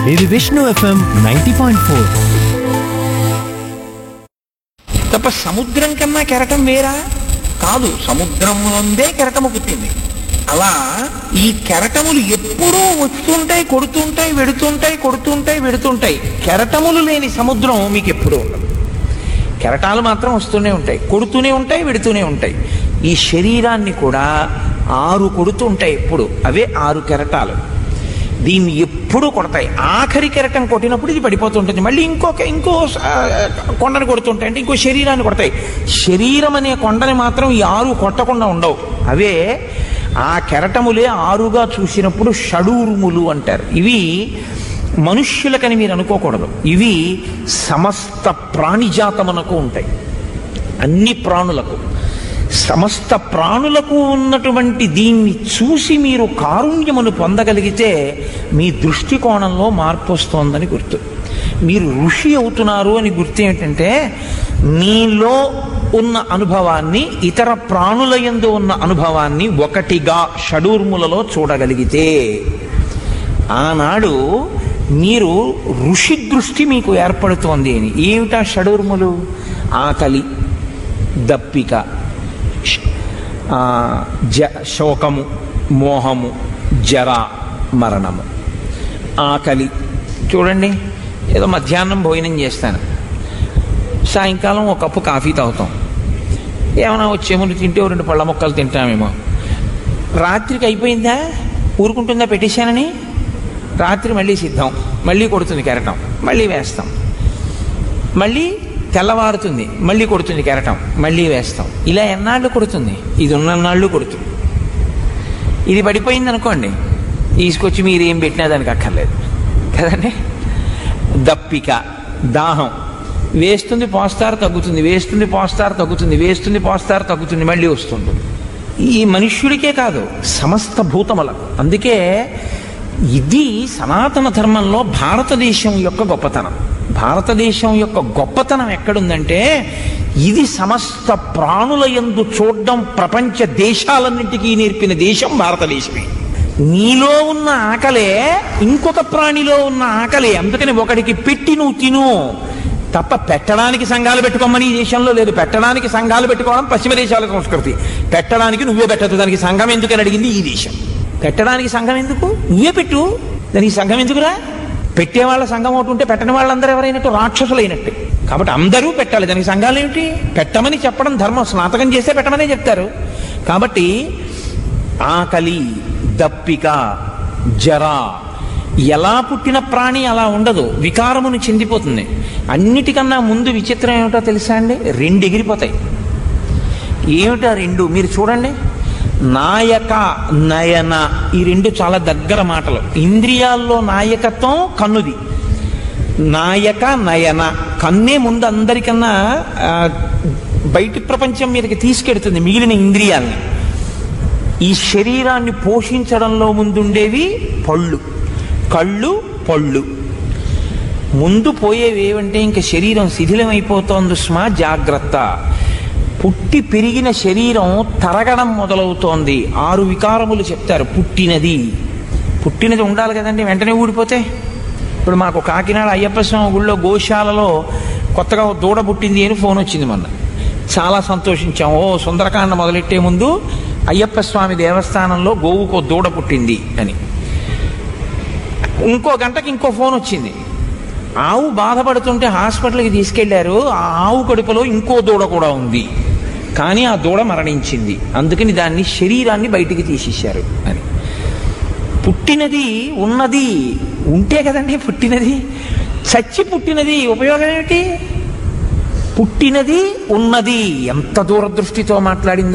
ఇది Vishnu FM ninety point four తప్ప సముద్రం కన్నా కెరటం వేరా కాదు సముద్రంలోందే కెరటము పుట్టింది అలా ఈ కెరటములు ఎప్పుడూ వస్తుంటాయి కొడుతుంటాయి వెడుతుంటాయి కొడుతుంటాయి వెడుతుంటాయి కెరటములు లేని సముద్రం మీకు ఎప్పుడూ ఉండదు కెరటాలు మాత్రం వస్తూనే ఉంటాయి కొడుతూనే ఉంటాయి వెడుతూనే ఉంటాయి ఈ శరీరాన్ని కూడా ఆరు కొడుతూ ఉంటాయి ఎప్పుడు అవే ఆరు కెరటాలు దీన్ని ఎప్పుడూ కొడతాయి ఆఖరి కెరటం కొట్టినప్పుడు ఇది పడిపోతుంటుంది మళ్ళీ ఇంకొక ఇంకో ఆ, కొండని కొడుతుంటాయి అంటే ఇంకో శరీరాన్ని కొడతాయి శరీరం అనే కొండని మాత్రం ఈ ఆరు కొట్టకుండా ఉండవు అవే ఆ కెరటములే ఆరుగా చూసినప్పుడు షడూరుములు అంటారు ఇవి మనుష్యులకని మీరు అనుకోకూడదు ఇవి సమస్త ప్రాణిజాతమునకు ఉంటాయి అన్ని ప్రాణులకు సమస్త ప్రాణులకు ఉన్నటువంటి దీన్ని చూసి మీరు కారుణ్యమును పొందగలిగితే మీ దృష్టికోణంలో మార్పు వస్తోందని గుర్తు మీరు ఋషి అవుతున్నారు అని గుర్తు ఏమిటంటే మీలో ఉన్న అనుభవాన్ని ఇతర ప్రాణుల యందు ఉన్న అనుభవాన్ని ఒకటిగా షడూర్ములలో చూడగలిగితే ఆనాడు మీరు ఋషి దృష్టి మీకు ఏర్పడుతోంది అని ఏమిటా షడూర్ములు ఆకలి దప్పిక శ- ఆ, జ శోకము మోహము జర మరణము ఆకలి చూడండి ఏదో మధ్యాహ్నం భోజనం చేస్తాను సాయంకాలం ఒక కప్పు కాఫీ తాగుతాం ఏమైనా వచ్చే ముందు తింటే ఓ రెండు పళ్ళ మొక్కలు తింటామేమో రాత్రికి అయిపోయిందా ఊరుకుంటుందా పెట్టేశానని రాత్రి మళ్ళీ సిద్ధం మళ్ళీ కొడుతుంది కెరటం మళ్ళీ వేస్తాం మళ్ళీ తెల్లవారుతుంది మళ్ళీ కొడుతుంది కెరటం మళ్ళీ వేస్తాం ఇలా ఎన్నాళ్ళు కొడుతుంది ఇది ఉన్నన్నాళ్ళు కొడుతుంది ఇది పడిపోయింది అనుకోండి తీసుకొచ్చి మీరు ఏం పెట్టినా దానికి అక్కర్లేదు కదండి దప్పిక దాహం వేస్తుంది పోస్తారు తగ్గుతుంది వేస్తుంది పోస్తారు తగ్గుతుంది వేస్తుంది పోస్తారు తగ్గుతుంది మళ్ళీ వస్తుంది ఈ మనుష్యుడికే కాదు సమస్త భూతములకు అందుకే ఇది సనాతన ధర్మంలో భారతదేశం యొక్క గొప్పతనం భారతదేశం యొక్క గొప్పతనం ఎక్కడుందంటే ఇది సమస్త ప్రాణుల యందు చూడడం ప్రపంచ దేశాలన్నింటికీ నేర్పిన దేశం భారతదేశమే నీలో ఉన్న ఆకలే ఇంకొక ప్రాణిలో ఉన్న ఆకలే అందుకని ఒకడికి పెట్టి నువ్వు తిను తప్ప పెట్టడానికి సంఘాలు పెట్టుకోమని ఈ దేశంలో లేదు పెట్టడానికి సంఘాలు పెట్టుకోవడం పశ్చిమ దేశాల సంస్కృతి పెట్టడానికి నువ్వే పెట్టదు దానికి సంఘం ఎందుకని అడిగింది ఈ దేశం పెట్టడానికి సంఘం ఎందుకు నువ్వే పెట్టు దానికి సంఘం ఎందుకురా పెట్టే వాళ్ళ సంఘం ఒకటి ఉంటే పెట్టని వాళ్ళందరూ ఎవరైనట్టు రాక్షసులైనట్టు కాబట్టి అందరూ పెట్టాలి దానికి సంఘాలు ఏమిటి పెట్టమని చెప్పడం ధర్మం స్నాతకం చేస్తే పెట్టమనే చెప్తారు కాబట్టి ఆకలి దప్పిక జర ఎలా పుట్టిన ప్రాణి అలా ఉండదు వికారమును చెందిపోతుంది అన్నిటికన్నా ముందు విచిత్రం ఏమిటో తెలుసా అండి రెండు ఎగిరిపోతాయి ఏమిటా రెండు మీరు చూడండి నాయక నయన ఈ రెండు చాలా దగ్గర మాటలు ఇంద్రియాల్లో నాయకత్వం కన్నుది నాయక నయన కన్నే ముందు అందరికన్నా ఆ, బయటి ప్రపంచం మీదకి తీసుకెడుతుంది మిగిలిన ఇంద్రియాల్ని ఈ శరీరాన్ని పోషించడంలో ముందుండేవి పళ్ళు కళ్ళు పళ్ళు ముందు పోయేవి ఏవంటే ఇంకా శరీరం శిథిలమైపోతోంది స్మా జాగ్రత్త పుట్టి పెరిగిన శరీరం తరగడం మొదలవుతోంది ఆరు వికారములు చెప్తారు పుట్టినది పుట్టినది ఉండాలి కదండి వెంటనే ఊడిపోతే ఇప్పుడు మాకు కాకినాడ అయ్యప్ప స్వామి గుళ్ళో గోశాలలో కొత్తగా ఓ దూడ పుట్టింది అని ఫోన్ వచ్చింది మొన్న చాలా సంతోషించాం ఓ సుందరకాండ మొదలెట్టే ముందు అయ్యప్ప స్వామి దేవస్థానంలో గోవుకో దూడ పుట్టింది అని ఇంకో గంటకి ఇంకో ఫోన్ వచ్చింది ఆవు బాధపడుతుంటే హాస్పిటల్కి తీసుకెళ్లారు ఆ ఆవు కడుపులో ఇంకో దూడ కూడా ఉంది కానీ ఆ దూడ మరణించింది అందుకని దాన్ని శరీరాన్ని బయటికి తీసేశారు అని పుట్టినది ఉన్నది ఉంటే కదండి పుట్టినది చచ్చి పుట్టినది ఉపయోగం ఏమిటి పుట్టినది ఉన్నది ఎంత దూరదృష్టితో మాట్లాడిందో